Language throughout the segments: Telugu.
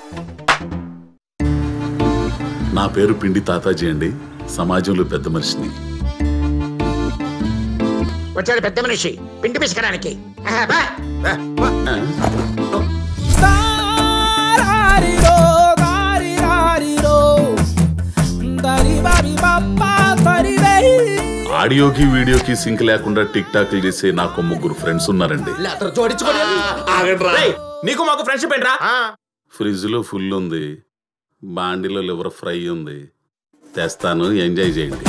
నా పేరు పిండి తాతాజీ అండి సమాజంలో పెద్ద మనిషిని వచ్చాడు పెద్ద మనిషి పిండి పిసకడానికి ఆహా, బా. ఆ, Dariro, darirariro. Daribabibaba, daribei. ఆడియోకి వీడియోకి సింక్ లేకుండా టిక్ టాక్లు చేసే నాకు ముగ్గురు ఫ్రెండ్స్ ఉన్నారండి లేటర్ జోడించుకోండి రేయ్, నీకు మాకు ఫ్రెండ్షిప్ ఏంట్రా ఫ్రిడ్జ్ లో ఫుల్ ఉంది బాండిలో లివర్ ఫ్రై ఉంది తెస్తాను ఎంజాయ్ చేయండి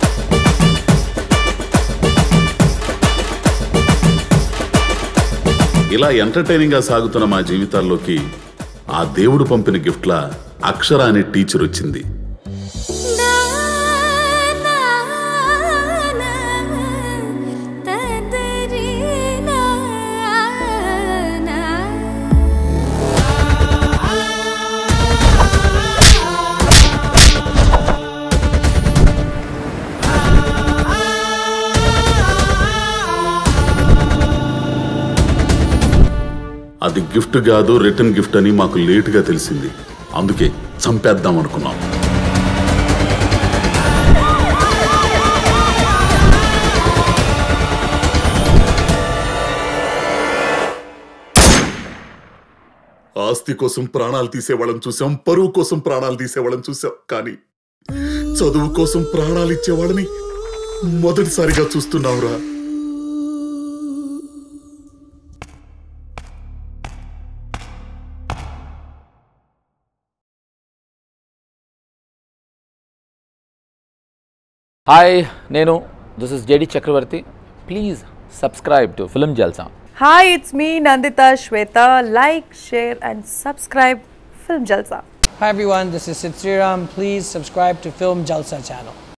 ఇలా ఎంటర్టైనింగ్ గా సాగుతున్న మా జీవితాల్లోకి ఆ దేవుడు పంపిన గిఫ్ట్లా అక్షర అనే టీచర్ వచ్చింది అది గిఫ్ట్ కాదు రిటర్న్ గిఫ్ట్ అని మాకు లేటుగా తెలిసింది అందుకే చంపేద్దాం అనుకున్నాం ఆస్తి కోసం ప్రాణాలు తీసేవాళ్ళని చూసాం పరువు కోసం ప్రాణాలు తీసేవాళ్ళని చూసాం కానీ చదువు కోసం ప్రాణాలు ఇచ్చేవాళ్ళని మొదటిసారిగా చూస్తున్నావురా హాయ్ నేను this is JD Chakravarthy please subscribe to film Jalsa Hi, it's me Nandita Shweta. Like, share, and subscribe Film Jalsa. Hi everyone, this is Sid Sriram. Please subscribe to Film Jalsa channel.